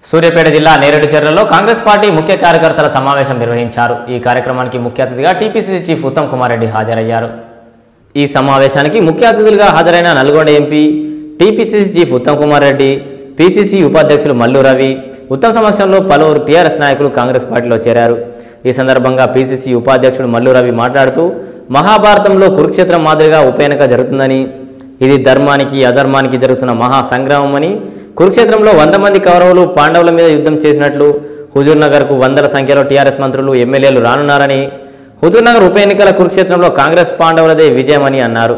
సూర్యాపేట జిల్లా నేరేడు చెర్లలో కాంగ్రెస్ పార్టీ ముఖ్య కార్యకర్తల సమావేశం నిర్వహించారు ఈ కార్యక్రమానికి ముఖ్య అతిథిగా టీపీసీసీ చీఫ్ ఉత్తమ్ కుమార్ రెడ్డి హాజరయ్యారు ఈ సమావేశానికి ముఖ్య అతిథులుగా హాజరైన Nalgonda MP TPCC chief Uttam Kumar Reddy PCC ఉపాధ్యక్షులు మల్లు రవి ఉత్తమ్ సమక్షంలో పలువురు టీఆర్ఎస్ నాయకులు కాంగ్రెస్ పార్టీలో చేరారు ఈ సందర్భంగా పీసీసీ ఉపాధ్యక్షుడు మల్లు రవి మాట్లాడుతూ మహాభారతంలో కురుక్షేత్రం మాదిరిగా ఉప ఎన్నిక జరుగుతుందని ఇది ధర్మానికి అధర్మానికి జరుగుతున్న మహా సంగ్రామమని కురుక్షేత్రంలో వంద మంది కౌరవులు పాండవుల మీద యుద్ధం చేసినట్లు హుజూర్ నగర్కు వందల సంఖ్యలో టీఆర్ఎస్ మంత్రులు ఎమ్మెల్యేలు రానున్నారని హుజూర్ నగర్ ఉప ఎన్నికల కురుక్షేత్రంలో కాంగ్రెస్ పాండవులదే విజయమని అన్నారు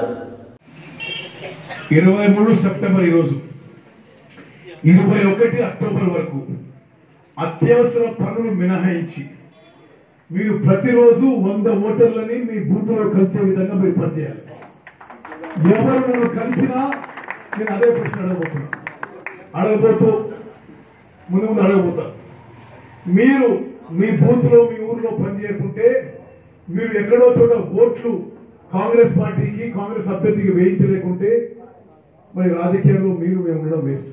ఇరవై మూడు సెప్టెంబర్ ఈరోజు ఇరవై ఒకటి అక్టోబర్ వరకు అత్యవసర పనులు మినహాయించి మీరు ప్రతిరోజు వంద ఓటర్లని మీ బూత్లో కలిసే విధంగా మీరు పనిచేయాలి ఎవరు నన్ను కలిసినా నేను అదే ప్రశ్న అడగబోతున్నా అడగబోతూ ముందు ముందు అడగబోతా మీరు మీ బూత్లో మీ ఊర్లో పనిచేయకుంటే మీరు ఎక్కడో చోట ఓట్లు కాంగ్రెస్ పార్టీకి కాంగ్రెస్ అభ్యర్థికి వేయించలేకుంటే మరి రాజకీయాల్లో మీరు మేము ఉండడం వేస్ట్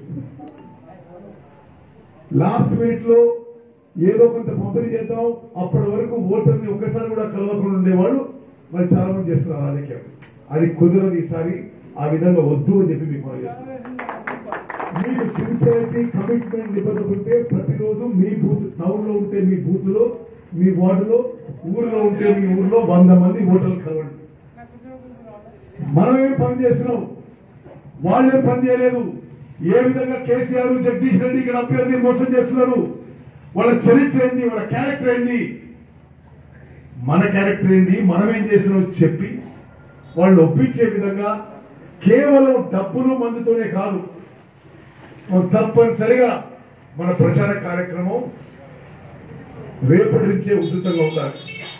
లాస్ట్ మినిట్ లో ఏదో కొంత పంపిణీ చేద్దాం అప్పటి వరకు ఓటర్ని ఒక్కసారి కూడా కలవకుండా ఉండేవాళ్ళు మరి చాలా మంది చేస్తున్నారు రాజకీయం అది కుదరదు ఈసారి ఆ విధంగా వద్దు అని చెప్పి మీకు మనం చేస్తున్నాం మీకు సిన్సియారిటీ కమిట్మెంట్ నిబద్ధత ఉంటే ప్రతిరోజు మీ బూత్ టౌన్ లో ఉంటే మీ బూత్ లో మీ వార్డులో ఊరిలో ఉంటే మీ ఊర్లో వంద మంది ఓటర్లు కలవండి మనం ఏం పని చేస్తున్నాం వాళ్ళేం పని చేయలేదు ఏ విధంగా కేసీఆర్ జగదీష్ రెడ్డి ఇక్కడ అభ్యర్థి మోసం చేస్తున్నారు వాళ్ళ చరిత్ర ఏంది వాళ్ళ క్యారెక్టర్ ఏంది మన క్యారెక్టర్ ఏంది మనం ఏం చేసినాం చెప్పి వాళ్ళు ఒప్పించే విధంగా కేవలం డబ్బులు మందుతోనే కాదు మనం తప్పనిసరిగా మన ప్రచార కార్యక్రమం రేపటి నుంచే ఉధృతంగా ఉండాలి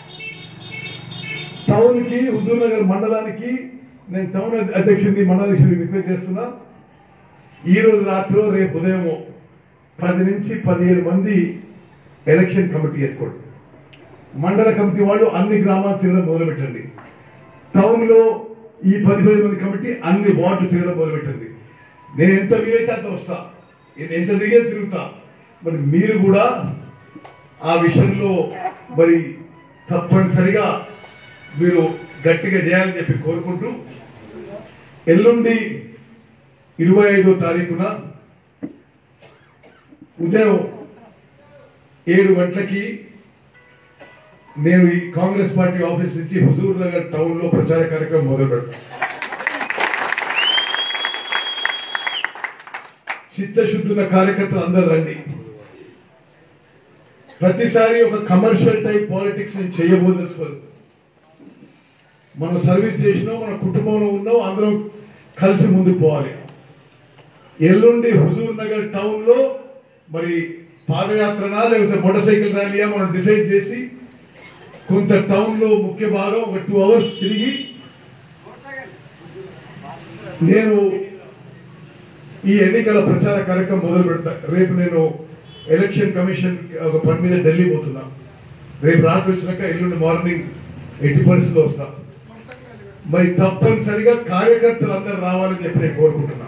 టౌన్ కి హుజూర్ నగర్ మండలానికి నేను టౌన్ అధ్యక్షుడిని మండలాధ్యక్షుడిని రిక్వెస్ట్ చేస్తున్నా ఈ రోజు రాత్రి రేపు ఉదయం పది నుంచి పదిహేను మంది ఎలక్షన్ కమిటీ వేసుకోండి మండల కమిటీ వాళ్ళు అన్ని గ్రామాలు తిరగడం మొదలుపెట్టండి టౌన్ లో ఈ పది పది మంది కమిటీ అన్ని వార్డులు తిరగడం మొదలుపెట్టండి నేను ఎంత వీలైతే అంత వస్తా నేను ఎంత దిగే తిరుగుతా మరి మీరు కూడా ఆ విషయంలో మరి తప్పనిసరిగా మీరు గట్టిగా చేయాలని చెప్పి కోరుకుంటూ ఎల్లుండి ఇరవై ఐదో తారీఖున ఉదయం ఏడు గంటలకి నేను ఈ కాంగ్రెస్ పార్టీ ఆఫీస్ నుంచి హుజూర్ నగర్ టౌన్ లో ప్రచార కార్యక్రమం మొదలు పెడతాను చిత్తశుద్ధున్న కార్యకర్తలు అందరు రండి ప్రతిసారి ఒక కమర్షియల్ టైప్ పాలిటిక్స్ నేను చేయబోదలుచుకోలేదు మనం సర్వీస్ చేసినాం మన కుటుంబంలో ఉన్నాం అందరం కలిసి ముందుకు పోవాలి ఎల్లుండి హుజూర్ నగర్ టౌన్ లో మరి పాదయాత్రనా లేకపోతే మోటార్ సైకిల్ ర్యాలీయా మనం డిసైడ్ చేసి కొంత టౌన్ లో ముఖ్య భాగం ఒక టూ అవర్స్ తిరిగి నేను ఈ ఎన్నికల ప్రచార కార్యక్రమం మొదలు పెడతా రేపు నేను ఎలక్షన్ కమిషన్ ఒక పని మీద ఢిల్లీ పోతున్నా రేపు రాత్రి వచ్చినాక ఎల్లుండి మార్నింగ్ ఎట్టి పరిస్థితిలో వస్తా మరి తప్పనిసరిగా కార్యకర్తలు అందరు రావాలని చెప్పి నేను కోరుకుంటున్నా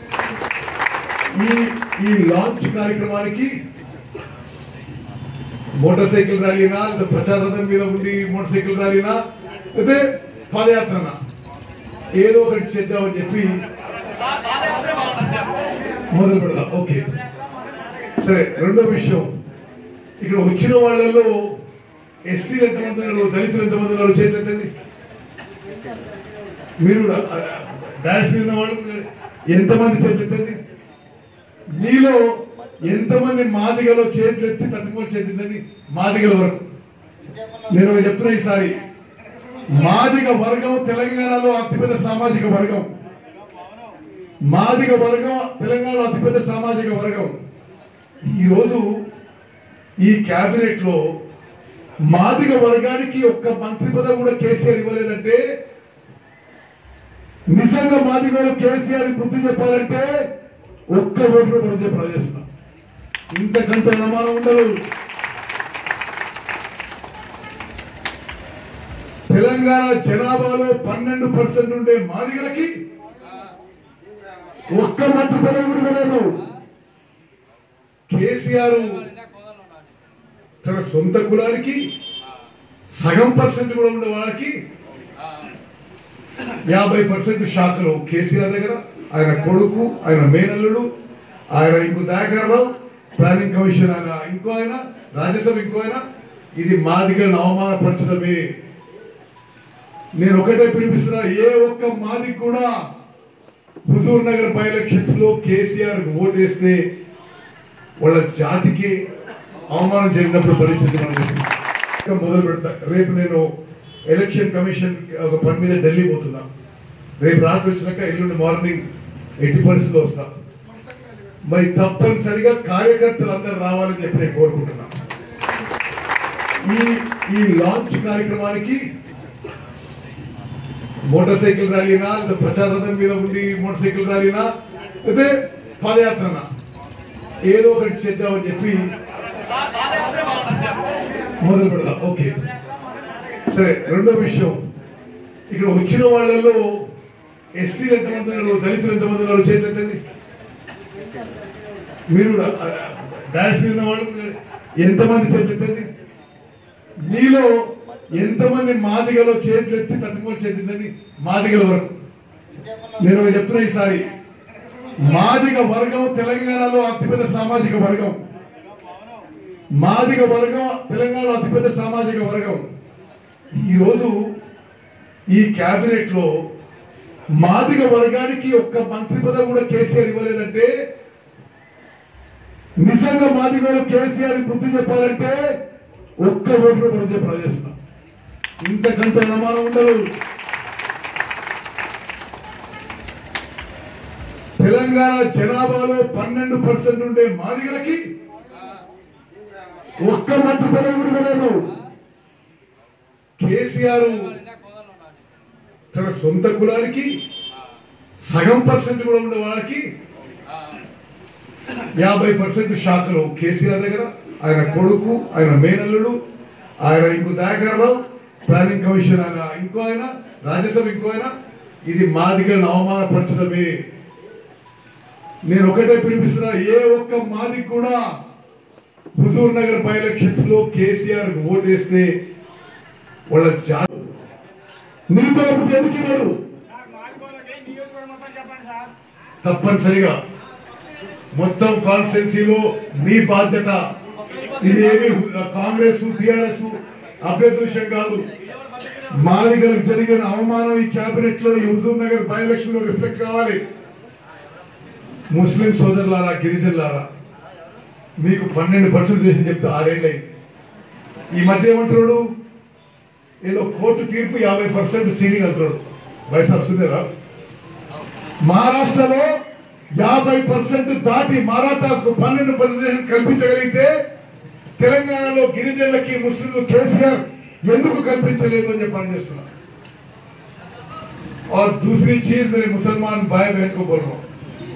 ఈ ఈ లాంచ్ కార్యక్రమానికి మోటార్ సైకిల్ ర్యాలీనా లేదా ప్రచార రథం మీద ఉండి మోటార్ సైకిల్ ర్యాలీనా లేదా పాదయాత్రనా ఏదో ఒకటి చేద్దామని చెప్పి మొదలు పెడదాం ఓకే సరే రెండో విషయం ఇక్కడ వచ్చిన వాళ్ళలో ఎస్సీలు ఎంతమంది ఉన్నారు దళితులు ఎంతమంది ఉన్నారు చేతులండి మీరు కూడా డాన్స్ మీద ఉన్న వాళ్ళు ఎంతమంది చేతులెత్తండి మీలో ఎంతమంది మాదిగలో చేతులు ఎత్తి తట్టుకోలు చేతిందని మాదిగల వరకు నేను ఒకటి చెప్తున్నా ఈసారి మాదిగ వర్గం తెలంగాణలో అతిపెద్ద సామాజిక వర్గం మాదిగ వర్గం తెలంగాణలో అతిపెద్ద సామాజిక వర్గం ఈరోజు ఈ కేబినెట్ లో మాదిగ వర్గానికి ఒక్క మంత్రి పదవి కూడా కేసీఆర్ ఇవ్వలేదంటే నిజంగా మాదిగలు కేసీఆర్ బుద్ధి చెప్పాలంటే ఒక్క ఓట్లు బుద్ధి ప్రజేస్తున్నాం ఇంతకంత అనుమానం ఉండదు తెలంగాణ జనాభాలో పన్నెండు పర్సెంట్ ఉండే మాదిగలకి ఒక్క మంత్రి పదవి కూడా ఇవ్వలేదు కేసీఆర్ తన సొంత కులానికి సగం పర్సెంట్ కూడా ఉండే వాళ్ళకి యాభై పర్సెంట్ శాఖలు కేసీఆర్ దగ్గర ఆయన కొడుకు ఆయన మేనల్లుడు ఆయన ఇంకో దయాకర్ రావు ప్లానింగ్ కమిషన్ ఆయన ఇంకో ఆయన రాజ్యసభ ఇంకో ఆయన ఇది మాదిగలను అవమానపరచడమే నేను ఒకటే పిలిపిస్తున్నా ఏ ఒక్క మాది కూడా హుజూర్ నగర్ బై ఎలక్షన్స్ లో కేసీఆర్ ఓటేస్తే వాళ్ళ జాతికి అవమానం జరిగినప్పుడు పరిస్థితి మనం చూస్తున్నాం. ఇంకా మొదలు పెడతా రేపు నేను ఎలక్షన్ కమిషన్ ఒక పని మీద ఢిల్లీ పోతున్నా రేపు రాత్రి వచ్చినాక ఎల్లుండి మార్నింగ్ ఎట్టి పరిస్థితిలో వస్తా మరి తప్పనిసరిగా కార్యకర్తలు అందరు రావాలని చెప్పి నేను కోరుకుంటున్నా ఈ ఈ లాంచ్ కార్యక్రమానికి మోటార్ సైకిల్ ర్యాలీనా లేదా ప్రచార రథం మీద ఉండి మోటార్ సైకిల్ ర్యాలీనా లేదా పాదయాత్రనా ఏదో ఒకటి చేద్దామని చెప్పి మొదలు పెడదాం ఓకే సరే రెండో విషయం ఇక్కడ వచ్చిన వాళ్ళలో ఎస్సీలు ఎంతమంది ఉన్నారు దళితులు ఎంతమంది ఉన్నారు చేతండి మీరు కూడా డాన్స్ మీద ఉన్న వాళ్ళు ఎంతమంది చేతులెత్తండి మీలో ఎంతమంది మాదిగలో చేతులు ఎత్తి తట్టుకోలు చేతిందని మాదిగల వరకు నేను ఒకటి చెప్తున్నా ఈసారి మాదిగ వర్గం తెలంగాణలో అతిపెద్ద సామాజిక వర్గం మాదిగ వర్గం తెలంగాణలో అతిపెద్ద సామాజిక వర్గం ఈరోజు ఈ కేబినెట్ లో మాదిగ వర్గానికి ఒక్క మంత్రి పదవి కూడా కేసీఆర్ ఇవ్వలేదంటే నిజంగా మాదిగలు కేసీఆర్ బుద్ధి చెప్పాలంటే ఒక్క ఓటు కూడా బుద్ధి చెప్పాలి చేస్తున్నా ఇంతకంటే అనుమానం ఉండదు తెలంగాణ జనాభాలో పన్నెండు పర్సెంట్ ఉండే మాదిగలకి ఒక్క మంత్రి పదవి కూడా ఇవ్వలేదు కేసీఆర్ తన సొంత కులానికి సగం పర్సెంట్ కూడా ఉండే వాళ్ళకి యాభై పర్సెంట్ శాఖలు కేసీఆర్ దగ్గర ఆయన కొడుకు ఆయన మేనల్లుడు ఆయన ఇంకో దయాకర్ రావు ప్లానింగ్ కమిషన్ ఆయన ఇంకో ఆయన రాజ్యసభ ఇంకో ఆయన ఇది మాదిగలను అవమానపరచడమే నేను ఒకటే పిలిపిస్తున్నా ఏ ఒక్క మాది కూడా హుజూర్ నగర్ బై ఎలక్షన్స్ లో కేసీఆర్ ఓటేస్తే వాళ్ళ జాతి నీతో ఎందుకు ఇవ్వరు సార్ మాదిగోళ్ళకి నియోజకవర్గం మొత్తం చెప్పండి సార్ తప్పనిసరిగా మొత్తం కాన్స్టిట్యున్సీలో మీ బాధ్యత ఇది ఏమి కాంగ్రెస్ టిఆర్ఎస్ అభ్యర్థుల విషయం కాదు మాదిగలకు జరిగిన అవమానం ఈ కేబినెట్ లో ఈ హుజూర్ నగర్ బై ఎలక్షన్ లో రిఫ్లెక్ట్ కావాలి ముస్లిం సోదరులారా గిరిజనులారా మీకు పన్నెండు పర్సెంట్ చేసి చెప్తే ఆరేళ్ళైంది ఈ మధ్య ఏమంటున్నాడు ఏదో కోర్టు తీర్పు యాభై పర్సెంట్ సీలింగ్ అంటున్నాడు వైఎస్ఆర్ సుందరా మహారాష్ట్రలో యాభై పర్సెంట్ దాటి మరాఠాస్ పన్నెండు పర్సెంట్ కల్పించగలిగితే తెలంగాణలో గిరిజనులకి ముస్లింలు కేసీఆర్ ఎందుకు కల్పించలేదు అని చెప్పి పనిచేస్తున్నా और दूसरी चीज मेरे मुसलमान भाई बहन को बोल रहा हूं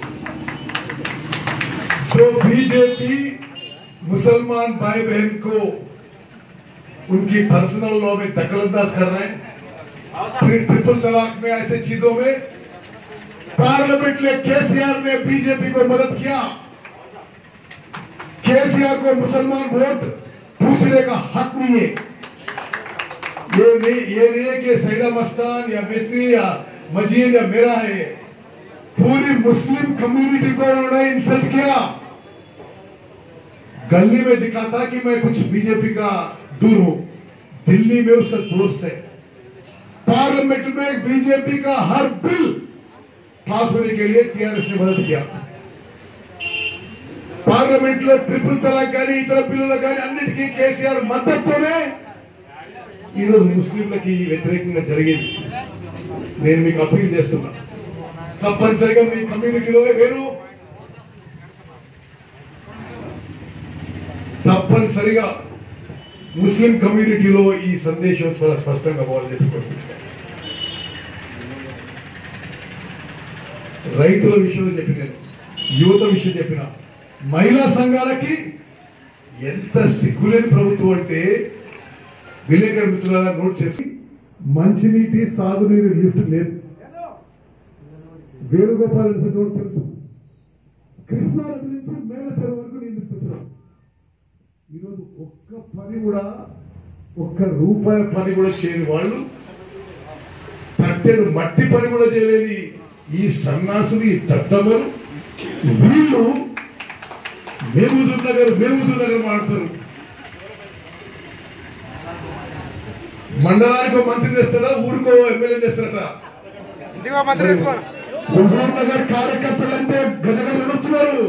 जो बीजेपी मुसलमान भाई बहन को उनकी पर्सनल लॉ में दखलंदाज कर रहे हैं ट्रि- ट्रिपल तलाक में ऐसे चीजों में पार्लियामेंट में केसीआर ने बीजेपी को मदद किया केसीआर को मुसलमान वोट पूछने का हक नहीं है ये नहीं ये नहीं है कि सैदा मस्तान या मिस्त्री या मजीद या मेरा है ये। पूरी मुस्लिम कम्युनिटी को उन्होंने इंसल्ट किया गली में दिखाता कि मैं कुछ बीजेपी का दूर हूं दिल्ली में उसका दोस्त है पार्लियामेंट में बीजेपी का हर बिल पास होने के लिए टीआरएस ने मदद किया పార్లమెంట్ లో ట్రిపుల్ తలాక్ కానీ ఇతర బిల్లులకు కానీ అన్నిటికీ కేసీఆర్ మద్దతుతోనే ఈరోజు ముస్లింలకి వ్యతిరేకంగా జరిగింది నేను మీకు అప్పీల్ చేస్తున్నా తప్పనిసరిగా మీ కమ్యూనిటీలో వేరు తప్పనిసరిగా ముస్లిం కమ్యూనిటీలో ఈ సందేశం చాలా స్పష్టంగా పోవాలని చెప్పుకోండి రైతుల విషయంలో చెప్పిన నేను యువత విషయం చెప్పిన మహిళా సంఘాలకి ఎంత సిగ్గులేని ప్రభుత్వం అంటే విలేకరు మిత్రులారా నోట్ చేసి మంచినీటి సాగునీరు లిఫ్ట్ లేదు వేణుగోపాల్ రెడ్డి నోట్ తెలుసు కృష్ణా నది నుంచి మేల చెరువు వరకు నీళ్ళు తీసుకొచ్చారు ఒక్క పని కూడా ఒక్క రూపాయి పని కూడా చేయని వాళ్ళు తట్టెడు మట్టి పని కూడా చేయలేని ఈ సన్నాసులు ఈ దద్దమ్మలు వీళ్ళు మేముజుర్ నగర్ మేముజుర్ నగర్ మాడతారు మండలానికి ఒక మంత్రి తెస్తాడా ఊరికో ఎమ్మెల్యే తెస్తాడట ఇంటికో మంత్రి తెచ్చుకో హుజూర్ నగర్ కార్యకర్తలంటే గజగజ నడుస్తున్నారు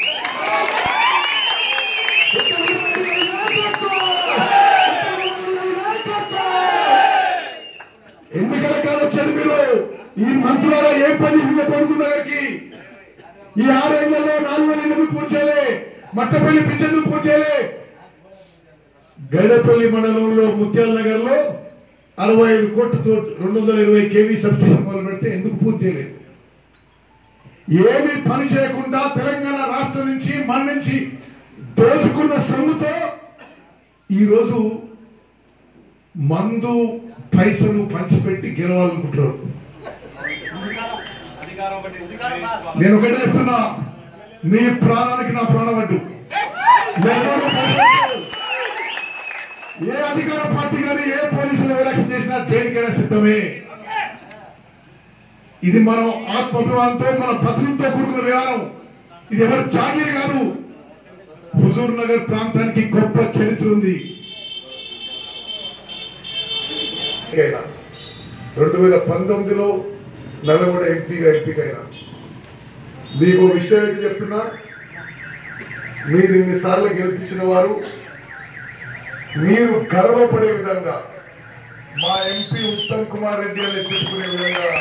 ఎన్నికల కాలం వచ్చారు మీరు ఈ మంత్రుల ఏ పని మీద పడుతున్నగారికి ఈ ఆరేళ్లలో నాలుగు వేల ఎనిమిది పూర్తి చేయలే మట్టపల్లి పిచ్చెందుకు పూర్తి చేయలే గైడపల్లి మండలంలో ముత్యాల నగర్ లో అరవై ఐదు కోట్లతో రెండు వందల ఇరవై కేవీ సబ్స్టేషన్ మొదలు పెడితే ఎందుకు పూర్తి చేయలేదు ఏమీ పని చేయకుండా తెలంగాణ రాష్ట్రం నుంచి మన నుంచి దోచుకున్న సొమ్ముతో ఈరోజు మందు పైసలు పంచిపెట్టి గెలవాలనుకుంటున్నారు నేను ఒకటే చెప్తున్నా మీ ప్రాణానికి నా ప్రాణం అడ్డు నెల్లూరు పోలీసులు ఏ అధికార పార్టీ కానీ ఏ పోలీసులు ఎలక్షన్ చేసినా దేనికైనా సిద్ధమే ఇది మనం ఆత్మాభిమానంతో మన బతుకులతో కూడుకున్న వ్యవహారం ఇది ఎవరు జాగీర్ కాదు హుజూర్ నగర్ ప్రాంతానికి గొప్ప చరిత్ర ఉంది అయినా రెండు వేల పంతొమ్మిదిలో నల్లగొండ ఎంపీగా ఎంపికైనా మీకు ఓ విషయం అయితే చెప్తున్నా మీరు ఇన్నిసార్లు గెలిపించిన వారు మీరు గర్వపడే విధంగా మా ఎంపీ ఉత్తమ్ కుమార్ రెడ్డి అని చెప్పుకునే విధంగా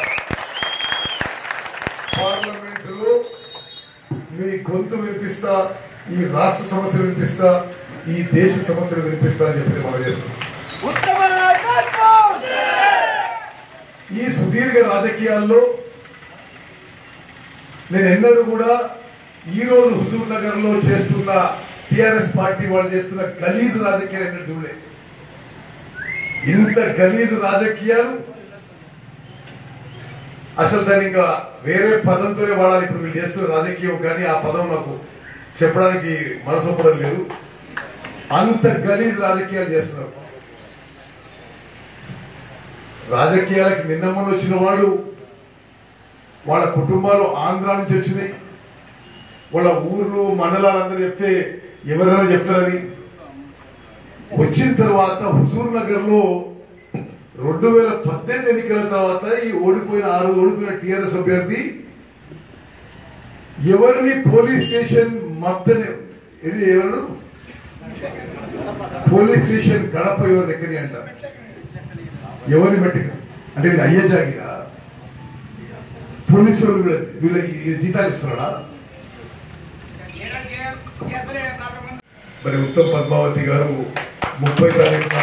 పార్లమెంటులో మీ గొంతు వినిపిస్తా ఈ రాష్ట్ర సమస్యలు వినిపిస్తా ఈ దేశ సమస్యలు వినిపిస్తా అని చెప్పి మనం చేస్తున్నాం ఉత్తమ నాయకత్వం ఈ సుదీర్ఘ రాజకీయాల్లో నేను ఎన్నడూ కూడా ఈ రోజు హుజూర్ నగర్ లో చేస్తున్న టిఆర్ఎస్ పార్టీ వాళ్ళు చేస్తున్న గలీజు రాజకీయాలు ఎన్నడూ చూడలే ఇంత గలీజు రాజకీయాలు అసలు దాన్ని ఇంకా వేరే పదంతోనే వాడాలి ఇప్పుడు వీళ్ళు చేస్తున్న రాజకీయం కానీ ఆ పదం నాకు చెప్పడానికి మనసు ఒప్పడం లేదు అంత గలీజు రాజకీయాలు చేస్తున్నారు రాజకీయాలకు నిన్న మొన్న వచ్చిన వాళ్ళు వాళ్ళ కుటుంబాలు ఆంధ్ర నుంచి వచ్చినాయి వాళ్ళ ఊర్లు మండలాలు అందరూ చెప్తే ఎవరైనా చెప్తారని వచ్చిన తర్వాత హుజూర్ నగర్ లో రెండు వేల పద్దెనిమిది ఎన్నికల తర్వాత ఈ ఓడిపోయిన ఆరు ఓడిపోయిన టిఆర్ఎస్ అభ్యర్థి ఎవరిని పోలీస్ స్టేషన్ మత్తని ఇది ఎవరు పోలీస్ స్టేషన్ గడప ఎవరు ఎక్కని అంటారు ఎవరిని బట్టి అంటే వీళ్ళు అయ్యే జాగిరా పోలీసులు వీళ్ళ వీళ్ళ ఈ జీతాలు ఇస్తున్నాడా మరి ఉత్తమ్ పద్మావతి గారు ముప్పై తారీఖున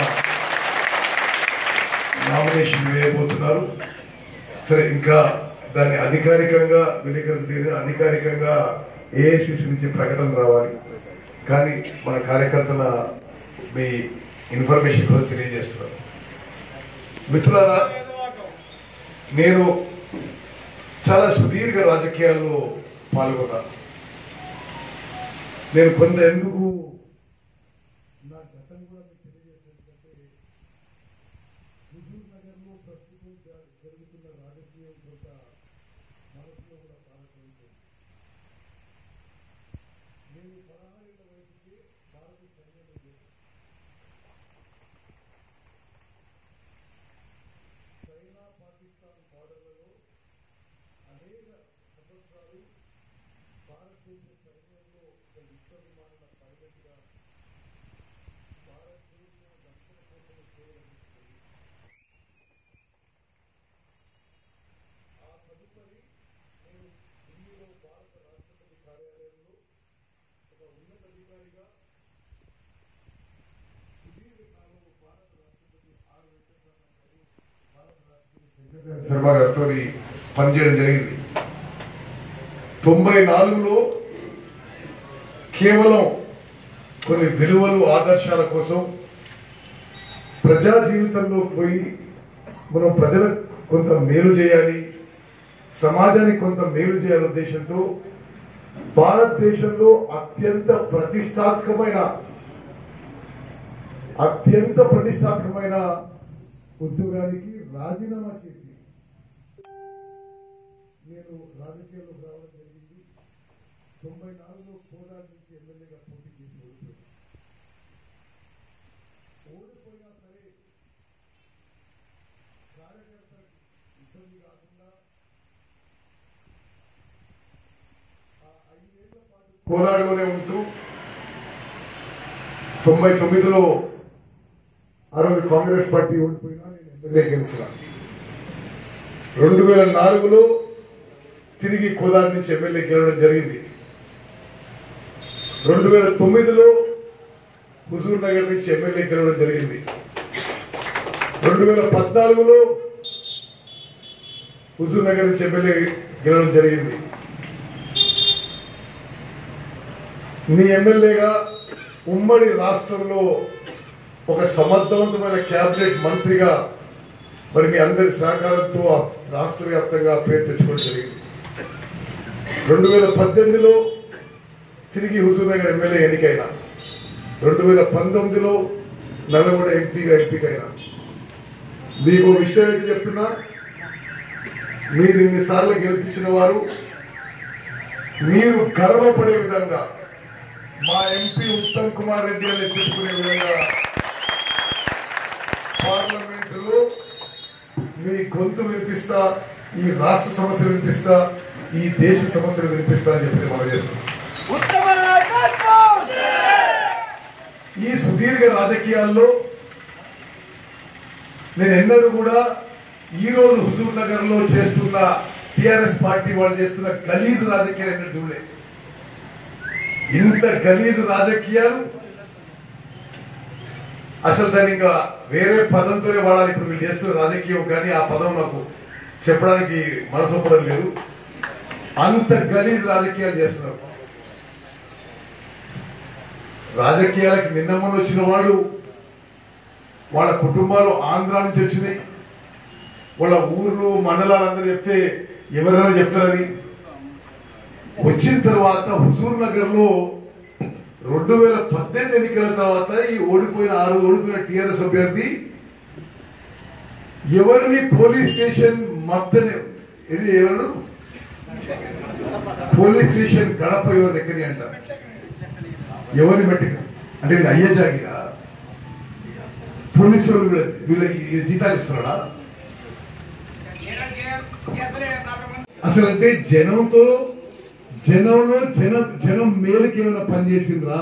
నామినేషన్ వేయబోతున్నారు సరే ఇంకా దాన్ని అధికారికంగా విలేకరులు అధికారికంగా ఏఐసిసి నుంచి ప్రకటన రావాలి కానీ మన కార్యకర్తల మీ ఇన్ఫర్మేషన్ కూడా తెలియజేస్తున్నారు మిత్రులారా నేను చాలా సుదీర్ఘ రాజకీయాల్లో పాల్గొన్నాను నేను కొంత ఎందుకు నా గతం కూడా మీకు తెలియజేసేందుకంటే హుజూర్ నగర్లో ప్రస్తుతం జ- జరుగుతున్న రాజకీయం కొంత మనసులో కూడా బాధపడుతుంది నేను పదహారేళ్ల వయసుకి భారత సైన్యంలో చేశాను చైనా పాకిస్తాన్ బార్డర్లలో అనేక సంవత్సరాలు భారతదేశ సైన్యంలో ఒక యుద్ధ విమానాల పైలట్గా భారతదేశ రక్షణ కోసం సేవలు అందిస్తుంది ఆ తదుపరి నేను ఢిల్లీలో భారత రాష్ట్రపతి కార్యాలయంలో ఒక ఉన్నతాధికారిగా సుదీర్ఘకాలం భారత రాష్ట్రపతి ఆర్ వెంకటరమణ గారు భారత రాష్ట్రపతి శర్మ గారితో పనిచేయడం జరిగింది తొంభై నాలుగులో కేవలం కొన్ని విలువలు ఆదర్శాల కోసం ప్రజా జీవితంలో పోయి మనం ప్రజలకు కొంత మేలు చేయాలి సమాజానికి కొంత మేలు చేయాలనే ఉద్దేశంతో భారతదేశంలో అత్యంత ప్రతిష్టాత్మకమైన అత్యంత ప్రతిష్టాత్మకమైన ఉద్యోగానికి రాజీనామా చేసి నేను రాజకీయాల్లో రావడం జరిగింది తొంభై నాలుగులో కోదాడు నుంచి ఎమ్మెల్యేగా పోటీ చేసి ఓడిపోయాను ఓడిపోయినా సరే కార్యకర్తలకు ఇబ్బంది కాకుండా ఆ ఐదేళ్ల పాటు కోదాడులోనే ఉంటూ తొంభై తొమ్మిదిలో ఆ రోజు కాంగ్రెస్ పార్టీ ఓడిపోయినా నేను ఎమ్మెల్యే గెలిచిన రెండు వేల నాలుగులో తిరిగి కోదాడు నుంచి ఎమ్మెల్యే గెలవడం జరిగింది రెండు వేల తొమ్మిదిలో హుజూర్ నగర్ నుంచి ఎమ్మెల్యే గెలవడం జరిగింది రెండు వేల పద్నాలుగులో హుజూర్ నగర్ నుంచి ఎమ్మెల్యే గెలవడం జరిగింది మీ ఎమ్మెల్యేగా ఉమ్మడి రాష్ట్రంలో ఒక సమర్థవంతమైన కేబినెట్ మంత్రిగా మరి మీ అందరి సహకారంతో ఆ రాష్ట్ర వ్యాప్తంగా పేరు తెచ్చుకోవడం జరిగింది రెండు వేల పద్దెనిమిదిలో తిరిగి హుజూర్ నగర్ ఎమ్మెల్యే ఎన్నికైనా రెండు వేల పంతొమ్మిదిలో నల్లగొండ ఎంపీగా ఎంపికైనా మీకు ఓ విషయం అయితే చెప్తున్నా మీరు ఇన్నిసార్లు గెలిపించిన వారు మీరు గర్వపడే విధంగా మా ఎంపీ ఉత్తమ్ కుమార్ రెడ్డి అని చెప్పుకునే విధంగా పార్లమెంటులో మీ గొంతు వినిపిస్తా ఈ రాష్ట్ర సమస్యలు వినిపిస్తా ఈ దేశ సమస్యలు వినిపిస్తా అని చెప్పి మనం చేస్తున్నాం ఉత్తమ నాయకత్వం ఈ సుదీర్ఘ రాజకీయాల్లో నేను ఎన్నడూ కూడా ఈ రోజు హుజూర్ నగర్ లో చేస్తున్న టిఆర్ఎస్ పార్టీ వాళ్ళు చేస్తున్న గలీజు రాజకీయాలు ఎన్నడూ చూడలే ఇంత గలీజు రాజకీయాలు అసలు దాన్ని ఇంకా వేరే పదంతోనే వాడాలి ఇప్పుడు వీళ్ళు చేస్తున్న రాజకీయం కానీ ఆ పదం నాకు చెప్పడానికి మనసు ఒప్పడం లేదు అంత గలీజు రాజకీయాలు చేస్తున్నారు రాజకీయాలకు నిన్న మొన్న వచ్చిన వాళ్ళు వాళ్ళ కుటుంబాలు ఆంధ్ర నుంచి వచ్చినాయి వాళ్ళ ఊర్లు మండలాలు అందరూ చెప్తే ఎవరైనా చెప్తారని వచ్చిన తర్వాత హుజూర్ నగర్ లో రెండు వేల పద్దెనిమిది ఎన్నికల తర్వాత ఈ ఓడిపోయిన ఆరు ఓడిపోయిన టిఆర్ఎస్ అభ్యర్థి ఎవరిని పోలీస్ స్టేషన్ మత్తని ఇది ఎవరు పోలీస్ స్టేషన్ గడప ఎవరు ఎక్కని అంటారు ఎవరిని బట్టి అంటే వీళ్ళు అయ్యే జాగిరా పోలీసు వాళ్ళు వీళ్ళ వీళ్ళ ఈ జీతాలు ఇస్తున్నాడా అసలు అంటే జనంతో జనంలో జనం జనం మేలుకి ఏమైనా పనిచేసిండ్రా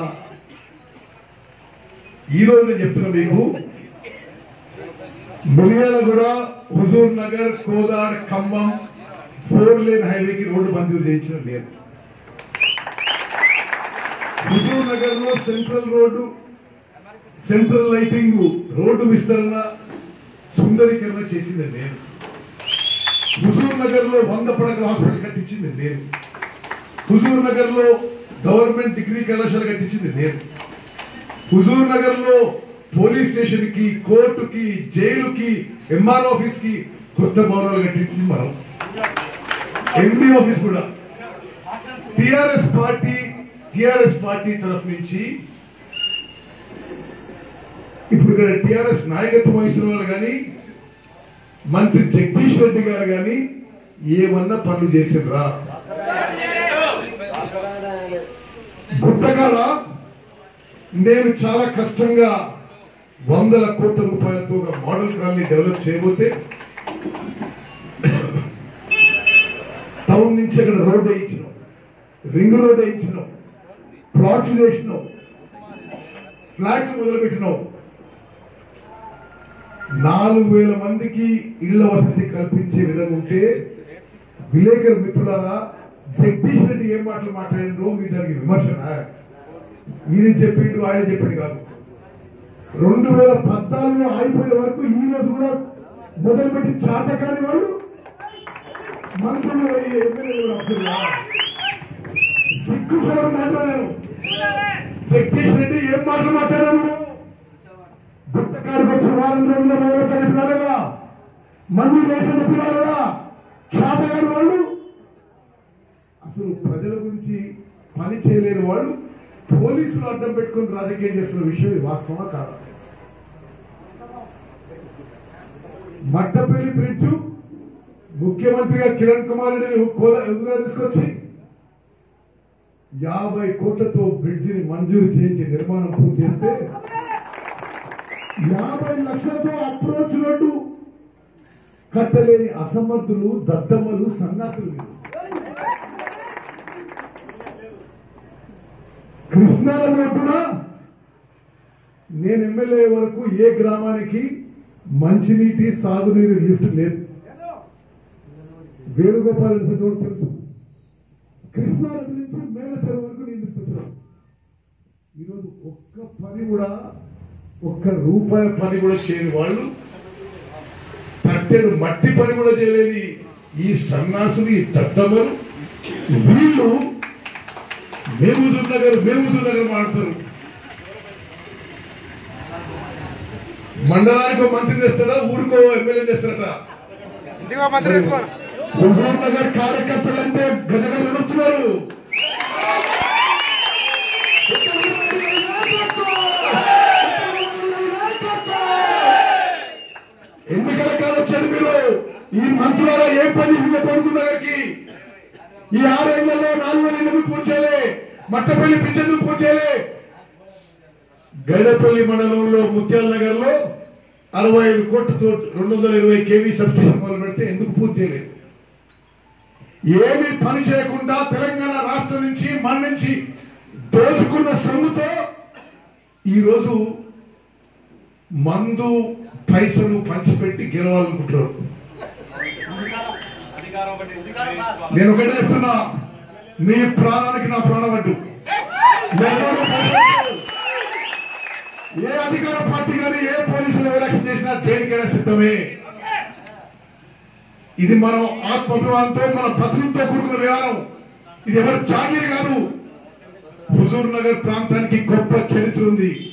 ఈ రోజు నేను చెప్తున్నా మీకు Miryalaguda Huzurnagar Kodad Khammam four lane హైవేకి రోడ్డు మంజూరు చేయించిన నేను హుజూర్ నగర్ లో central road central lighting road విస్తరణ సుందరీకరణ చేసింది నేను హుజూర్ నగర్ లో వంద పడకల హాస్పిటల్ కట్టించింది నేను హుజూర్ నగర్ లో గవర్నమెంట్ డిగ్రీ కళాశాల కట్టించింది నేను హుజూర్ నగర్ లో పోలీస్ స్టేషన్ కి కోర్టుకి జైలుకి ఎంఆర్ ఆఫీస్ కి కొత్త భవనాలు కట్టించింది మనం ఎంపీ ఆఫీస్ కూడా టిఆర్ఎస్ పార్టీ టిఆర్ఎస్ పార్టీ తరఫు నుంచి ఇప్పుడు ఇక్కడ టిఆర్ఎస్ నాయకత్వం వహిస్తున్న వాళ్ళు కానీ మంత్రి జగదీష్ రెడ్డి గారు కానీ ఏమన్నా పనులు చేసిండ్రా గుట్టకాల నేను చాలా కష్టంగా వందల కోట్ల రూపాయలతో ఒక మోడల్ కాలనీ డెవలప్ చేయబోతే టౌన్ నుంచి అక్కడ రోడ్ వేయించినాం రింగ్ రోడ్ వేయించినాం ప్లాట్లు వేసినాం ఫ్లాట్లు మొదలుపెట్టినాం నాలుగు వేల మందికి ఇళ్ల వసతి కల్పించే విధంగా ఉంటే విలేకరు మిత్రులారా జగదీష్ రెడ్డి ఏం మాటలు మాట్లాడిండ్రో మీ దానికి విమర్శన ఈయన చెప్పిండు ఆయన చెప్పిండు కాదు రెండు వేల పద్నాలుగులో ఆగిపోయే వరకు ఈ రోజు కూడా మొదలుపెట్టి చాతకాని వాళ్ళు మంత్రులు అయ్యి ఎమ్మెల్యేలు కూడా వస్తున్నా సిగ్గు కూడా మాట్లాడాను జగదీష్ రెడ్డి ఏం మాటలు మాట్లాడారు గుట్టకాడికి వచ్చిన వారం రోజుల్లో మొదలు కలిపినారుగా మంది వేసిన పిల్లలుగా చాతగాని వాళ్ళు అసలు ప్రజల గురించి పని చేయలేని వాళ్ళు పోలీసులు అడ్డం పెట్టుకుని రాజకీయం చేస్తున్న విషయం ఇది వాస్తవమా కాదా మట్టపల్లి బ్రిడ్జ్ ముఖ్యమంత్రిగా కిరణ్ కుమార్ రెడ్డిని కోద- ఎదురుగా తీసుకొచ్చి యాభై కోట్లతో బ్రిడ్జిని మంజూరు చేయించి నిర్మాణం పూర్తి చేస్తే యాభై లక్షలతో అప్రోచ్ రోడ్డు కట్టలేని అసమర్థులు దద్దమ్మలు సన్నాసులు వీళ్ళు. కృష్ణాల రోడ్డున నేను ఎమ్మెల్యే వరకు ఏ గ్రామానికి మంచినీటి సాగునీరు లిఫ్ట్ లేదు వేణుగోపాల్ రెడ్డి రోడ్ తెలుసు కృష్ణానది నుంచి మేలచెరు వరకు నీళ్ళు తీసుకొచ్చారు ఈరోజు ఒక్క పని కూడా ఒక్క రూపాయి పని కూడా చేయని వాళ్ళు తట్టెడు మట్టి పని కూడా చేయలేని ఈ సన్నాసులు ఈ దద్దమ్మలు వీళ్ళు మేముజుర్ నగర్ మేముజుర్ నగర్ మాడతారు మండలానికి ఒక మంత్రి తెస్తాడా ఊరికో ఎమ్మెల్యే తెస్తాడట ఇంటికో మంత్రి తెచ్చుకోరు హుజూర్ నగర్ కార్యకర్తలంటే గజగజ నడుస్తున్నారు ఎన్నికల కాలం వచ్చారు మీరు ఈ మంత్రులారా ఏ పని పడుతున్న నగర్కి ఈ ఆరేళ్లలో నాలుగు వేల ఎనిమిది పూర్తి చేయలే మట్టపల్లి పిచ్చెందుకు పూర్తి చేయలే గైడపల్లి మండలంలో ముత్యాల నగర్ లో అరవై ఐదు కోట్లతో రెండు వందల ఇరవై కేవీ సబ్స్టేషన్ మొదలు పెడితే ఎందుకు పూర్తి చేయలేదు ఏమి పని చేయకుండా తెలంగాణ రాష్ట్రం నుంచి మన నుంచి దోచుకున్న సొమ్ముతో ఈరోజు మందు పైసలు పంచిపెట్టి గెలవాలనుకుంటున్నారు నేను ఒకటే చెప్తున్నా మీ ప్రాణానికి నా ప్రాణం అడ్డు ఎవరు పనిచేయరు. ఏ అధికార పార్టీ కానీ ఏ పోలీసులు ఎలక్షన్ చేసినా దేనికైనా సిద్ధమే ఇది మనం ఆత్మాభిమానంతో మన బతుకులతో కూడుకున్న వ్యవహారం ఇది ఎవరు జాగీర్ కాదు హుజూర్ నగర్ ప్రాంతానికి గొప్ప చరిత్ర ఉంది